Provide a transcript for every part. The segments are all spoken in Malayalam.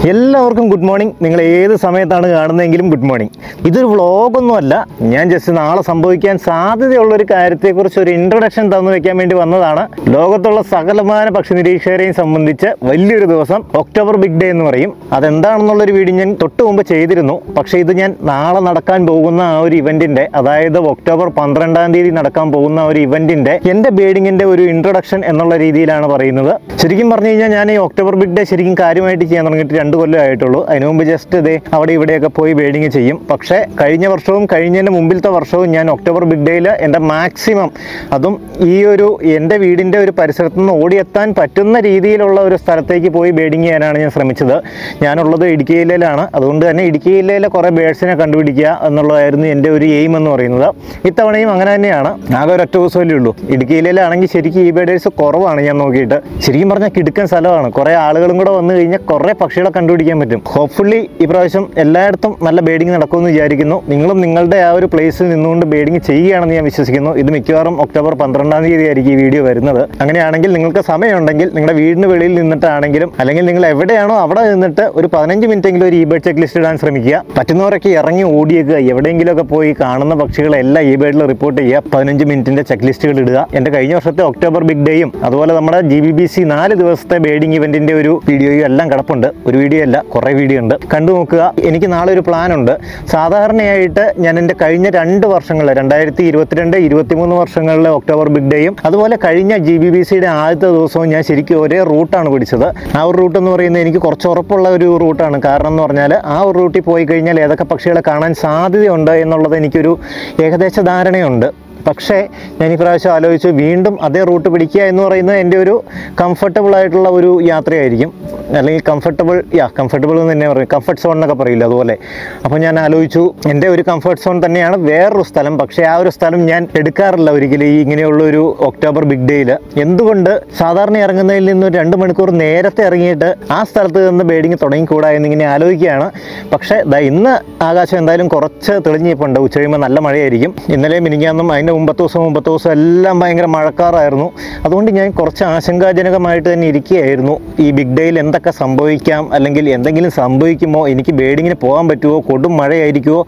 എല്ലാവർക്കും ഗുഡ് മോർണിംഗ് നിങ്ങൾ ഏത് സമയത്താണ് കാണുന്നതെങ്കിലും ഗുഡ് മോർണിംഗ് ഇതൊരു വ്ളോഗൊന്നുമല്ല ഞാൻ ജസ്റ്റ് നാളെ സംഭവിക്കാൻ സാധ്യതയുള്ള ഒരു കാര്യത്തെക്കുറിച്ച് ഒരു ഇൻട്രൊഡക്ഷൻ തന്നു വെക്കാൻ വേണ്ടി വന്നതാണ് ലോകത്തുള്ള സകലമാന പക്ഷി നിരീക്ഷകരെയും സംബന്ധിച്ച് വലിയൊരു ദിവസം ഒക്ടോബർ ബിഗ് ഡേ എന്ന് പറയും അതെന്താണെന്നുള്ളൊരു വീഡിയോ ഞാൻ തൊട്ട് മുമ്പ് ചെയ്തിരുന്നു പക്ഷേ ഇത് ഞാൻ നാളെ നടക്കാൻ പോകുന്ന ആ ഒരു ഇവന്റിന്റെ അതായത് ഒക്ടോബർ പന്ത്രണ്ടാം തീയതി നടക്കാൻ പോകുന്ന ആ ഒരു ഇവന്റിന്റെ എന്റെ ബേഡിങ്ങിന്റെ ഒരു ഇൻട്രൊഡക്ഷൻ എന്നുള്ള രീതിയിലാണ് പറയുന്നത് ശരിക്കും പറഞ്ഞു കഴിഞ്ഞാൽ ഞാൻ ഈ ഒക്ടോബർ ബിഗ് ഡേ ശരിക്കും കാര്യമായിട്ട് ചെയ്യാൻ തുടങ്ങിയിട്ട് രണ്ട് കൊല്ലം ആയിട്ടുള്ളൂ അതിനു മുമ്പ് ജസ്റ്റ് ഇതേ അവിടെ ഇവിടെയൊക്കെ പോയി ബേഡിങ് ചെയ്യും പക്ഷേ കഴിഞ്ഞ വർഷവും കഴിഞ്ഞതിൻ്റെ മുമ്പിലത്തെ വർഷവും ഞാൻ ഒക്ടോബർ ബിഗ് ഡേയിൽ എൻ്റെ മാക്സിമം അതും ഈ ഒരു എൻ്റെ വീടിൻ്റെ ഒരു പരിസരത്ത് നിന്ന് ഓടിയെത്താൻ പറ്റുന്ന രീതിയിലുള്ള ഒരു സ്ഥലത്തേക്ക് പോയി ബേഡിങ് ചെയ്യാനാണ് ഞാൻ ശ്രമിച്ചത് ഞാനുള്ളത് ഇടുക്കി ജില്ലയിലാണ് അതുകൊണ്ട് തന്നെ ഇടുക്കി ജില്ലയിലെ കുറേ ബേഡ്സിനെ കണ്ടുപിടിക്കുക എന്നുള്ളതായിരുന്നു എൻ്റെ ഒരു എയിം എന്ന് പറയുന്നത് ഇത്തവണയും അങ്ങനെ തന്നെയാണ് ആകെ ഒരൊറ്റ ദിവസമല്ലേ ഉള്ളൂ ഇടുക്കി ജില്ലയിലാണെങ്കിൽ ശരിക്കും ഈ ബേഡേഴ്സ് കുറവാണ് ഞാൻ നോക്കിയിട്ട് ശരിക്കും പറഞ്ഞാൽ കിടുക്കൻ സ്ഥലമാണ് കുറേ ആളുകളും കൂടെ വന്നു കഴിഞ്ഞാൽ കുറേ പക്ഷികളെ കണ്ടുപിടിക്കാൻ പറ്റും ഹോപ്പ്ഫുള്ളി ഈ പ്രാവശ്യം എല്ലായിടത്തും നല്ല ബേഡിങ് നടക്കുമെന്ന് വിചാരിക്കുന്നു നിങ്ങളും നിങ്ങളുടെ ആ ഒരു പ്ലേസിൽ നിന്നുകൊണ്ട് ബേഡിങ് ചെയ്യുകയാണെന്ന് ഞാൻ വിശ്വസിക്കുന്നു ഇത് മിക്കവാറും ഒക്ടോബർ പന്ത്രണ്ടാം തീയതി ആയിരിക്കും ഈ വീഡിയോ വരുന്നത് അങ്ങനെയാണെങ്കിൽ നിങ്ങൾക്ക് സമയമുണ്ടെങ്കിൽ നിങ്ങളുടെ വീടിന് വെളിയിൽ നിന്നിട്ടാണെങ്കിലും അല്ലെങ്കിൽ നിങ്ങൾ എവിടെയാണോ അവിടെ നിന്നിട്ട് ഒരു പതിനഞ്ച് മിനിറ്റെങ്കിലും ഒരു ഇ ബേഡ് ചെക്ക് ലിസ്റ്റ് ഇടാൻ ശ്രമിക്കുക പറ്റുന്നവരൊക്കെ ഇറങ്ങി ഓടിയേക്കുക എവിടെയെങ്കിലുമൊക്കെ പോയി കാണുന്ന പക്ഷികളെല്ലാം ഈ ബേഡിൽ റിപ്പോർട്ട് ചെയ്യുക പതിനഞ്ച് മിനിറ്റിന്റെ ചെക്ക് ലിസ്റ്റുകൾ ഇടുക എൻ്റെ കഴിഞ്ഞ വർഷത്തെ ഒക്ടോബർ ബിഗ് ഡേയും അതുപോലെ നമ്മുടെ ജി ബി ബി സി നാല് ദിവസത്തെ ബേഡിംഗ് ഇവന്റിന്റെ ഒരു വീഡിയോയും എല്ലാം കിടപ്പുണ്ട് ഒരു വീഡിയോ അല്ല കുറേ വീഡിയോ ഉണ്ട് കണ്ടു നോക്കുക എനിക്ക് നാളെ ഒരു പ്ലാൻ ഉണ്ട് സാധാരണയായിട്ട് ഞാൻ എൻ്റെ കഴിഞ്ഞ രണ്ട് വർഷങ്ങളിൽ രണ്ടായിരത്തി ഇരുപത്തിരണ്ട് ഇരുപത്തിമൂന്ന് വർഷങ്ങളിലെ ഒക്ടോബർ ബിഗ് ഡേയും അതുപോലെ കഴിഞ്ഞ ജി ബി ബി സിയുടെ ആദ്യത്തെ ദിവസവും ഞാൻ ശരിക്കും ഒരേ റൂട്ടാണ് പിടിച്ചത് ആ ഒരു റൂട്ട് എന്ന് പറയുന്നത് എനിക്ക് കുറച്ച് ഉറപ്പുള്ള ഒരു റൂട്ടാണ് കാരണം എന്ന് പറഞ്ഞാൽ ആ ഒരു റൂട്ടിൽ പോയി കഴിഞ്ഞാൽ ഏതൊക്കെ പക്ഷികളെ കാണാൻ സാധ്യതയുണ്ട് എന്നുള്ളത് എനിക്കൊരു ഏകദേശ ധാരണയുണ്ട് പക്ഷേ ഞാൻ ഈ പ്രാവശ്യം ആലോചിച്ചു വീണ്ടും അതേ റൂട്ട് പിടിക്കുക എന്ന് പറയുന്നത് എൻ്റെ ഒരു കംഫർട്ടബിൾ ആയിട്ടുള്ള ഒരു യാത്രയായിരിക്കും അല്ലെങ്കിൽ കംഫർട്ടബിൾ യാ കംഫർട്ടബിൾ എന്ന് തന്നെ പറയും കംഫർട്ട് സോൺ എന്നൊക്കെ പറയില്ല അതുപോലെ അപ്പോൾ ഞാൻ ആലോചിച്ചു എൻ്റെ ഒരു കംഫർട്ട് സോൺ തന്നെയാണ് വേറൊരു സ്ഥലം പക്ഷേ ആ ഒരു സ്ഥലം ഞാൻ എടുക്കാറില്ല ഒരിക്കലും ഈ ഇങ്ങനെയുള്ള ഒരു ഒക്ടോബർ ബിഗ് ഡേയിൽ എന്തുകൊണ്ട് സാധാരണ ഇറങ്ങുന്നതിൽ നിന്ന് ഒരു രണ്ട് മണിക്കൂർ നേരത്തെ ഇറങ്ങിയിട്ട് ആ സ്ഥലത്ത് നിന്ന് ബേഡിങ് തുടങ്ങിക്കൂടാ എന്നിങ്ങനെ ആലോചിക്കുകയാണ് പക്ഷേ ദാ ഇന്ന് ആകാശം എന്തായാലും കുറച്ച് തെളിഞ്ഞിപ്പുണ്ട് ഉച്ച കഴിയുമ്പോൾ നല്ല മഴയായിരിക്കും ഇന്നലെയും മിനിങ്ങാന്നും അതിൻ്റെ മുമ്പത്തെ ദിവസം മുമ്പത്തെ ദിവസം എല്ലാം ഭയങ്കര മഴക്കാറായിരുന്നു അതുകൊണ്ട് ഞാൻ കുറച്ച് ആശങ്കാജനകമായിട്ട് തന്നെ ഇരിക്കുകയായിരുന്നു ഈ ബിഗ് ഡേയിൽ എന്തൊക്കെ സംഭവിക്കാം അല്ലെങ്കിൽ എന്തെങ്കിലും സംഭവിക്കുമോ എനിക്ക് ബേഡിങ്ങിന് പോകാൻ പറ്റുമോ കൊടും മഴയായിരിക്കുമോ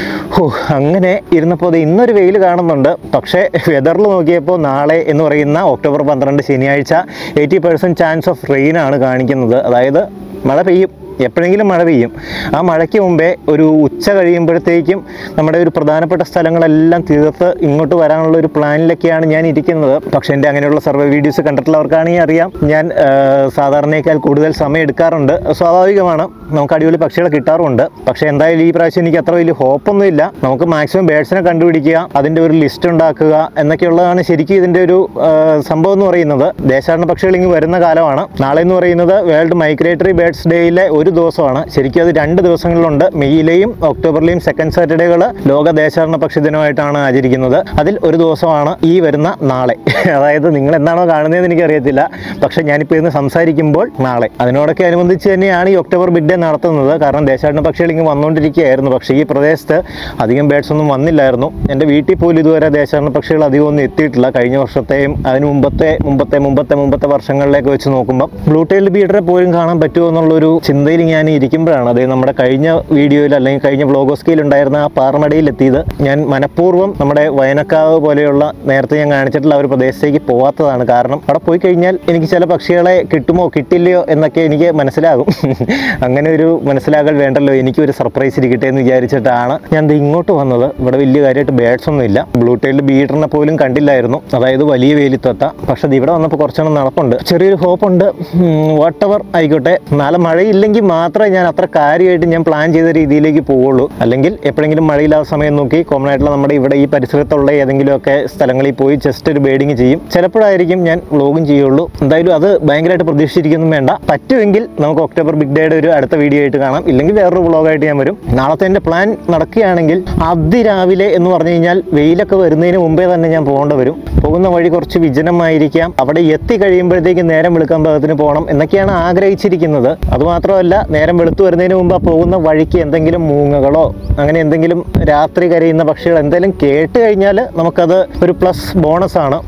ഓ അങ്ങനെ ഇരുന്നപ്പോൾ അത് ഇന്നൊരു വെയിൽ കാണുന്നുണ്ട് പക്ഷേ വെതറിൽ നോക്കിയപ്പോൾ നാളെ എന്ന് പറയുന്ന ഒക്ടോബർ പന്ത്രണ്ട് ശനിയാഴ്ച eighty percent chance of rain ആണ് കാണിക്കുന്നത് അതായത് മഴ പെയ്യും എപ്പോഴെങ്കിലും മഴ പെയ്യും ആ മഴയ്ക്ക് മുമ്പേ ഒരു ഉച്ച കഴിയുമ്പോഴത്തേക്കും നമ്മുടെ ഒരു പ്രധാനപ്പെട്ട സ്ഥലങ്ങളെല്ലാം തീർത്ത് ഇങ്ങോട്ട് വരാനുള്ള ഒരു പ്ലാനിലൊക്കെയാണ് ഞാൻ ഇരിക്കുന്നത് പക്ഷേ എൻ്റെ അങ്ങനെയുള്ള സർവേ വീഡിയോസ് കണ്ടിട്ടുള്ളവർക്കാണെങ്കിൽ അറിയാം ഞാൻ ആ, സാധാരണയേക്കാൾ കൂടുതൽ സമയം എടുക്കാറുണ്ട് സ്വാഭാവികമാണ് നമുക്ക് അടിപൊളി പക്ഷികളെ കിട്ടാറുമുണ്ട് പക്ഷേ എന്തായാലും ഈ പ്രാവശ്യം എനിക്ക് അത്ര വലിയ ഹോപ്പൊന്നുമില്ല നമുക്ക് മാക്സിമം ബേഡ്സിനെ കണ്ടുപിടിക്കുക അതിൻ്റെ ഒരു ലിസ്റ്റ് ഉണ്ടാക്കുക എന്നൊക്കെയുള്ളതാണ് ശരിക്കും ഇതിൻ്റെ ഒരു ആ, സംഭവം എന്ന് പറയുന്നത് ദേശാടന പക്ഷികൾ ഇങ്ങ് വരുന്ന കാലമാണ് നാളെ എന്ന് പറയുന്നത് വേൾഡ് മൈഗ്രേറ്ററി ബേഡ്സ് ഡേയിലെ ഒരു ദിവസമാണ് ശരിക്കും അത് രണ്ട് ദിവസങ്ങളിലുണ്ട് മെയ്യിലെയും ഒക്ടോബറിലെയും സെക്കൻഡ് സാറ്റർഡേകൾ ലോക ദേശാടന പക്ഷി ദിനമായിട്ടാണ് ആചരിക്കുന്നത് അതിൽ ഒരു ദിവസമാണ് ഈ വരുന്ന നാളെ അതായത് നിങ്ങൾ എന്താണോ കാണുന്നതെന്ന് എനിക്കറിയത്തില്ല പക്ഷെ ഞാനിപ്പോൾ ഇന്ന് സംസാരിക്കുമ്പോൾ നാളെ അതിനോടൊക്കെ അനുബന്ധിച്ച് തന്നെയാണ് ഈ ഒക്ടോബർ ബിഗ് ഡേ നടത്തുന്നത് കാരണം ദേശാടന പക്ഷികൾ ഇങ്ങ് വന്നുകൊണ്ടിരിക്കുകയായിരുന്നു പക്ഷേ ഈ പ്രദേശത്ത് അധികം ബേഡ്സ് ഒന്നും വന്നില്ലായിരുന്നു എൻ്റെ വീട്ടിൽ പോലും ഇതുവരെ ദേശാടന പക്ഷികൾ അധികം ഒന്നും എത്തിയിട്ടില്ല കഴിഞ്ഞ വർഷത്തെയും അതിന് മുമ്പത്തെ മുമ്പത്തെ മുമ്പത്തെ മുമ്പത്തെ വർഷങ്ങളിലേക്ക് വെച്ച് നോക്കുമ്പോൾ ബ്ലൂ ടൈൽ ബീഡറെ പോലും കാണാൻ പറ്റുമോ എന്നുള്ളൊരു ചിന്തയിൽ ഞാൻ ഇരിക്കുമ്പോഴാണ് അത് നമ്മുടെ കഴിഞ്ഞ വീഡിയോയിൽ അല്ലെങ്കിൽ കഴിഞ്ഞ വ്ളോഗോസ്കിയിൽ ഉണ്ടായിരുന്ന ആ പാറമടയിൽ എത്തിയത് ഞാൻ മനഃപൂർവ്വം നമ്മുടെ വയനക്കാവ് പോലെയുള്ള നേരത്തെ ഞാൻ കാണിച്ചിട്ടുള്ള ആ ഒരു പ്രദേശത്തേക്ക് പോവാത്തതാണ് കാരണം അവിടെ പോയി കഴിഞ്ഞാൽ എനിക്ക് ചില പക്ഷികളെ കിട്ടുമോ കിട്ടില്ലയോ എന്നൊക്കെ എനിക്ക് മനസ്സിലാകും അങ്ങനെ ഒരു മനസ്സിലാകൽ വേണ്ടല്ലോ എനിക്കൊരു സർപ്രൈസ് ഇരിക്കട്ടെ എന്ന് വിചാരിച്ചിട്ടാണ് ഞാൻ ദേ ഇങ്ങോട്ട് വന്നത് ഇവിടെ വലിയ കാര്യമായിട്ട് ബേഡ്സ് ഒന്നും ഇല്ല ബ്ലൂ ടൈലിൽ ബീഡറിനെ പോലും കണ്ടില്ലായിരുന്നു അതായത് വലിയ വേലിത്തൊത്ത പക്ഷെ അത് ഇവിടെ വന്നപ്പോൾ കുറച്ചെണ്ണം നടപ്പുണ്ട് ചെറിയൊരു ഹോപ്പുണ്ട് വാട്ട് എവർ ആയിക്കോട്ടെ നാളെ മഴയില്ലെങ്കിൽ മാത്രമേ ഞാൻ അത്ര കാര്യമായിട്ട് ഞാൻ പ്ലാൻ ചെയ്ത രീതിയിലേക്ക് പോവുള്ളൂ അല്ലെങ്കിൽ എപ്പോഴെങ്കിലും മഴയില്ലാത്ത സമയം നോക്കി കോമൺ ആയിട്ടുള്ള നമ്മുടെ ഇവിടെ ഈ പരിസരത്തുള്ള ഏതെങ്കിലുമൊക്കെ സ്ഥലങ്ങളിൽ പോയി ജസ്റ്റ് ഒരു ബേഡിങ് ചെയ്യും ചിലപ്പോഴായിരിക്കും ഞാൻ വ്ളോഗും ചെയ്യുള്ളൂ എന്തായാലും അത് ഭയങ്കരമായിട്ട് പ്രതീക്ഷിച്ചിരിക്കൊന്നും വേണ്ട പറ്റുമെങ്കിൽ നമുക്ക് ഒക്ടോബർ ബിഗ് ഡേയുടെ ഒരു അടുത്ത വീഡിയോ ആയിട്ട് കാണാം ഇല്ലെങ്കിൽ വേറൊരു വ്ളോഗായിട്ട് ഞാൻ വരും നാളത്തെ എൻ്റെ പ്ലാൻ നടക്കുകയാണെങ്കിൽ അതിരാവിലെ എന്ന് പറഞ്ഞു കഴിഞ്ഞാൽ വെയിലൊക്കെ വരുന്നതിന് മുമ്പേ തന്നെ ഞാൻ പോകേണ്ടി വരും പോകുന്ന വഴി കുറച്ച് വിജനമായിരിക്കാം അവിടെ എത്തി കഴിയുമ്പോഴത്തേക്ക് നേരം വെളുക്കാൻ പാകത്തിന് പോകണം എന്നൊക്കെയാണ് ആഗ്രഹിച്ചിരിക്കുന്നത് അതുമാത്രമല്ല നേരം വെളുത്തു വരുന്നതിന് മുമ്പ് ആ പോകുന്ന വഴിക്ക് എന്തെങ്കിലും മൂങ്ങകളോ അങ്ങനെ എന്തെങ്കിലും രാത്രി കരയുന്ന പക്ഷികൾ എന്തെങ്കിലും കേട്ട് കഴിഞ്ഞാൽ നമുക്കത് ഒരു പ്ലസ് ബോണസാണ്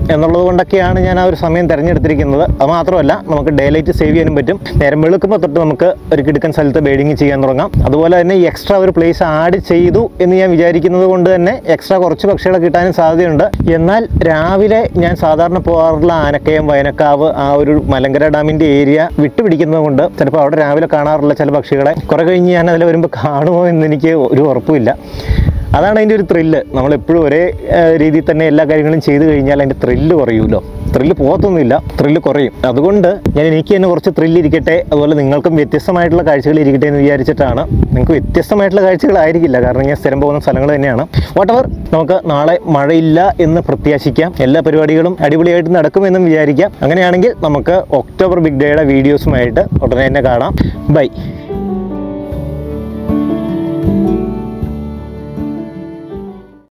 എന്നുള്ളത് കൊണ്ടൊക്കെയാണ് ഞാൻ ആ ഒരു സമയം തിരഞ്ഞെടുത്തിരിക്കുന്നത് അത് മാത്രമല്ല നമുക്ക് ഡേ ലൈറ്റ് സേവ് ചെയ്യാനും പറ്റും നേരം വെളുക്കുമ്പോൾ തൊട്ട് നമുക്ക് ഒരു കിടക്കൻ സ്ഥലത്ത് ബേഡിങ് ചെയ്യാൻ തുടങ്ങാം അതുപോലെ തന്നെ ഈ എക്സ്ട്രാ ഒരു പ്ലേസ് ആഡ് ചെയ്തു എന്ന് ഞാൻ വിചാരിക്കുന്നത് കൊണ്ട് തന്നെ എക്സ്ട്രാ കുറച്ച് പക്ഷികളെ കിട്ടാനും സാധ്യതയുണ്ട് എന്നാൽ രാവിലെ ഞാൻ സാധാരണ പോകാറുള്ള ആനക്കയം വയനക്കാവ് ആ ഒരു മലങ്കര ഡാമിൻ്റെ ഏരിയ വിട്ടുപിടിക്കുന്നത് കൊണ്ട് ചിലപ്പോൾ അവിടെ രാവിലെ കാണാറുള്ള ചില പക്ഷികളെ കുറെ കഴിഞ്ഞ് ഞാൻ അതിൽ വരുമ്പോൾ കാണുമോ എന്ന് എനിക്ക് ഒരു ഉറപ്പുമില്ല അതാണ് അതിൻ്റെ ഒരു ത്രില്ല് നമ്മളെപ്പോഴും ഒരേ ആ, രീതിയിൽ തന്നെ എല്ലാ കാര്യങ്ങളും ചെയ്തു കഴിഞ്ഞാൽ അതിൻ്റെ ത്രില്ല് കുറയുമല്ലോ ത്രില്ല് പോകത്തൊന്നുമില്ല ത്രില്ല് കുറയും അതുകൊണ്ട് ഞാൻ എനിക്ക് തന്നെ കുറച്ച് ത്രില്ല് ഇരിക്കട്ടെ അതുപോലെ നിങ്ങൾക്കും വ്യത്യസ്തമായിട്ടുള്ള കാഴ്ചകൾ ഇരിക്കട്ടെ എന്ന് വിചാരിച്ചിട്ടാണ് നിങ്ങൾക്ക് വ്യത്യസ്തമായിട്ടുള്ള കാഴ്ചകളായിരിക്കില്ല കാരണം ഞാൻ സ്ഥിരം പോകുന്ന സ്ഥലങ്ങൾ തന്നെയാണ് വാട്ടവർ നമുക്ക് നാളെ മഴയില്ല എന്ന് പ്രത്യാശിക്കാം എല്ലാ പരിപാടികളും അടിപൊളിയായിട്ട് നടക്കുമെന്നും വിചാരിക്കാം അങ്ങനെയാണെങ്കിൽ നമുക്ക് ഒക്ടോബർ ബിഗ് ഡേയുടെ വീഡിയോസുമായിട്ട് ഉടനെ തന്നെ കാണാം ബൈ